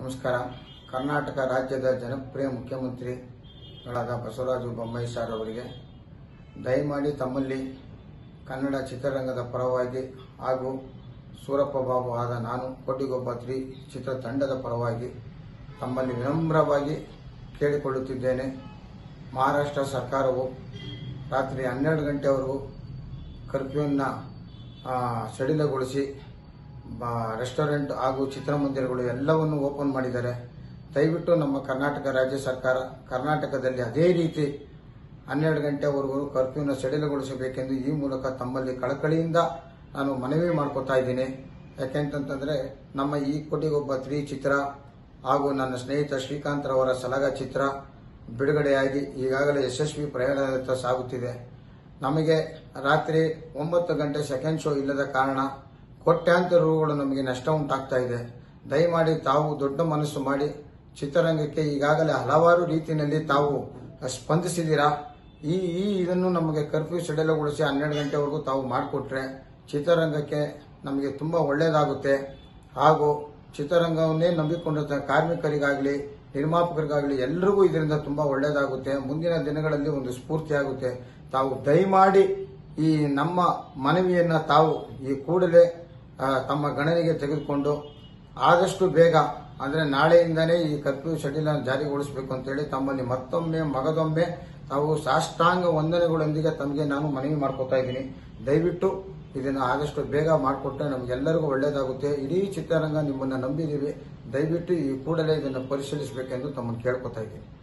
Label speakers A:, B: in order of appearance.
A: ನಮಸ್ಕಾರ ಕರ್ನಾಟಕ ರಾಜ್ಯದ ಜನಪ್ರಿಯ ಮುಖ್ಯಮಂತ್ರಿಗಳಾದ ಬಸವರಾಜ ಬೊಮ್ಮಾಯಿ ಸರ್ ಅವರಿಗೆ ದಯಮಾಡಿ ತಮ್ಮಲ್ಲಿ ಕನ್ನಡ ಚಿತ್ರರಂಗದ ಪರವಾಗಿ ಹಾಗೂ ಸೂರಪ್ಪ ಬಾಬು ಆದ ನಾನು ಕೊಟ್ಟಿಗೊಬ್ಬ ತ್ರಿ ಚಿತ್ರತಂಡದ ಪರವಾಗಿ ತಮ್ಮಲ್ಲಿ ವಿನಮ್ರವಾಗಿ ಕೇಳಿಕೊಳ್ಳುತ್ತಿದ್ದೇನೆ ಮಹಾರಾಷ್ಟ್ರ ಸರ್ಕಾರವು ರಾತ್ರಿ ಹನ್ನೆರಡು ಗಂಟೆವರೆಗೂ ಕರ್ಫ್ಯೂನ್ನ ಆ, ಸಡಿಲಗೊಳಿಸಿ ಬ- ರೆಸ್ಟೋರೆಂಟ್ ಹಾಗೂ ಚಿತ್ರಮಂದಿರಗಳು ಎಲ್ಲವನ್ನು ಓಪನ್ ಮಾಡಿದ್ದಾರೆ ದಯವಿಟ್ಟು ನಮ್ಮ ಕರ್ನಾಟಕ ರಾಜ್ಯ ಸರ್ಕಾರ ಕರ್ನಾಟಕದಲ್ಲಿ ಅದೇ ರೀತಿ ಹನ್ನೆರಡು ಗಂಟೆವರೆಗೂ ಕರ್ಫ್ಯೂನ ಸಡಿಲಗೊಳಿಸಬೇಕೆಂದು ಈ ಮೂಲಕ ತಮ್ಮಲ್ಲಿ ಕಳಕಳಿಯಿಂದ ನಾನು ಮನವಿ ಮಾಡ್ಕೊತಾ ಇದ್ದೀನಿ ಯಾಕೆಂತಂತಂದ್ರೆ ನಮ್ಮ ಈ ಕೊಟ್ಟಿಗೊಬ್ಬ ತ್ರೀ ಚಿತ್ರ ಹಾಗೂ ನನ್ನ ಸ್ನೇಹಿತ ಶ್ರೀಕಾಂತ್ ರವರ ಸಲಗ ಚಿತ್ರ ಬಿಡುಗಡೆಯಾಗಿ ಈಗಾಗಲೇ ಯಶಸ್ವಿ ಪ್ರಯಾಣದತ್ತ ಸಾಗುತ್ತಿದೆ ನಮಗೆ ರಾತ್ರಿ ಒಂಬತ್ತು ಗಂಟೆ ಸೆಕೆಂಡ್ ಶೋ ಇಲ್ಲದ ಕಾರಣ ಕೋಟ್ಯಾಂತರ ರೂಗಳು ನಮಗೆ ನಷ್ಟ ಉಂಟಾಗ್ತಾ ಇದೆ ದಯಮಾಡಿ ತಾವು ದೊಡ್ಡ ಮನಸ್ಸು ಮಾಡಿ ಚಿತ್ರರಂಗಕ್ಕೆ ಈಗಾಗಲೇ ಹಲವಾರು ರೀತಿಯಲ್ಲಿ ತಾವು ಸ್ಪಂದಿಸಿದ್ದೀರಾ ಈ ಈ ಇದನ್ನು ನಮಗೆ ಕರ್ಫ್ಯೂ ಸಡಿಲಗೊಳಿಸಿ ಹನ್ನೆರಡು ಗಂಟೆವರೆಗೂ ತಾವು ಮಾಡಿಕೊಟ್ರೆ ಚಿತ್ರರಂಗಕ್ಕೆ ನಮಗೆ ತುಂಬಾ ಒಳ್ಳೆಯದಾಗುತ್ತೆ ಹಾಗೂ ಚಿತ್ರರಂಗವನ್ನೇ ನಂಬಿಕೊಂಡಿದ್ದ ಕಾರ್ಮಿಕರಿಗಾಗಲಿ ನಿರ್ಮಾಪಕರಿಗಾಗಲಿ ಎಲ್ಲರಿಗೂ ಇದರಿಂದ ತುಂಬಾ ಒಳ್ಳೆಯದಾಗುತ್ತೆ ಮುಂದಿನ ದಿನಗಳಲ್ಲಿ ಒಂದು ಸ್ಫೂರ್ತಿಯಾಗುತ್ತೆ ತಾವು ದಯಮಾಡಿ ಈ ನಮ್ಮ ಮನವಿಯನ್ನ ತಾವು ಈ ಕೂಡಲೇ ಆ, ತಮ್ಮ ಗಣನೆಗೆ ತೆಗೆದುಕೊಂಡು ಆದಷ್ಟು ಬೇಗ ಅಂದ್ರೆ ನಾಳೆಯಿಂದನೇ ಈ ಕರ್ಫ್ಯೂ ಶೆಡ್ಯೂಲ್ ಜಾರಿಗೊಳಿಸಬೇಕು ಅಂತೇಳಿ ತಮ್ಮಲ್ಲಿ ಮತ್ತೊಮ್ಮೆ ಮಗದೊಮ್ಮೆ ತಾವು ಸಾಷ್ಟಾಂಗ ವಂದನೆಗಳೊಂದಿಗೆ ತಮಗೆ ನಾನು ಮನವಿ ಮಾಡ್ಕೊತಾ ಇದ್ದೀನಿ ದಯವಿಟ್ಟು ಇದನ್ನು ಆದಷ್ಟು ಬೇಗ ಮಾಡಿಕೊಟ್ರೆ ನಮಗೆಲ್ಲರಿಗೂ ಒಳ್ಳೆಯದಾಗುತ್ತೆ ಇಡೀ ಚಿತ್ರರಂಗ ನಿಮ್ಮನ್ನ ನಂಬಿದ್ದೀವಿ ದಯವಿಟ್ಟು ಈ ಕೂಡಲೇ ಇದನ್ನು ಪರಿಶೀಲಿಸಬೇಕೆಂದು ತಮ್ಮನ್ನು ಕೇಳ್ಕೊತಾ ಇದ್ದೀನಿ